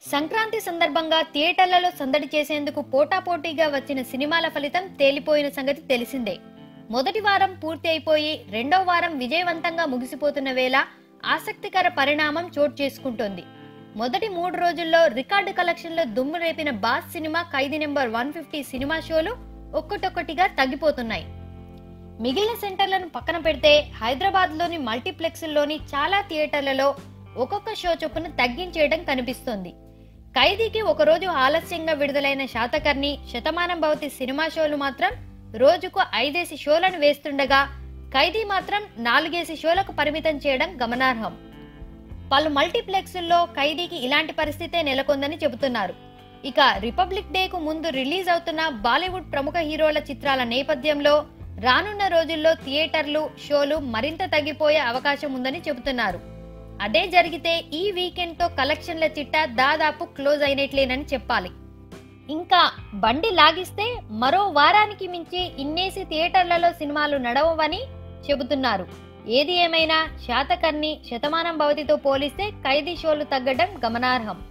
సంక్రాంతి సందర్భంగా థియేటర్లలో సందడి చేసేందుకు పోటాపోటీగా వచ్చిన సినిమాల ఫలితం తేలిపోయిన సంగతి తెలిసిందే మొదటి వారం పూర్తి అయిపోయి రెండో వారం విజయవంతంగా ముగిసిపోతున్న వేళ ఆసక్తికర పరిణామం చోటు చేసుకుంటోంది మొదటి మూడు రోజుల్లో రికార్డు కలెక్షన్లో దుమ్ము రేపిన boss cinema Khaidi number one fifty cinema షోలు ఒక్కటొక్కటిగా తగ్గిపోతున్నాయి మిగిలిన సెంటర్లను పక్కన పెడితే హైదరాబాద్ లోని మల్టీప్లెక్స్లోని చాలా థియేటర్లలో ఒక్కొక్క షో చొప్పున తగ్గించేయడం కనిపిస్తోంది ఖైదీకి ఒకరోజు ఆలస్యంగా విడుదలైన శాతకర్ణి శతమానం భవతి సినిమా షోలు మాత్రం రోజుకు ఐదేసి షోలను వేస్తుండగా ఖైదీ మాత్రం నాలుగేసి షోలకు పరిమితం చేయడం గమనార్హం పలు మల్టీప్లెక్స్ల్లో ఖైదీకి ఇలాంటి పరిస్థితే నెలకొందని చెబుతున్నారు ఇక రిపబ్లిక్ డేకు ముందు రిలీజ్ అవుతున్న బాలీవుడ్ ప్రముఖ హీరోల చిత్రాల నేపథ్యంలో రానున్న రోజుల్లో థియేటర్లు షోలు మరింత తగ్గిపోయే అవకాశం ఉందని చెబుతున్నారు అదే జరిగితే ఈ వీకెండ్ తో కలెక్షన్ల చిట్టా దాదాపు క్లోజ్ అయినట్లేనని చెప్పాలి ఇంకా బండి లాగిస్తే మరో వారానికి మించి ఇన్నేసి థియేటర్లలో సినిమాలు నడవవని చెబుతున్నారు ఏది ఏమైనా శాతకర్ణి శతమానం భవతితో పోలిస్తే ఖైదీ షోలు తగ్గడం గమనార్హం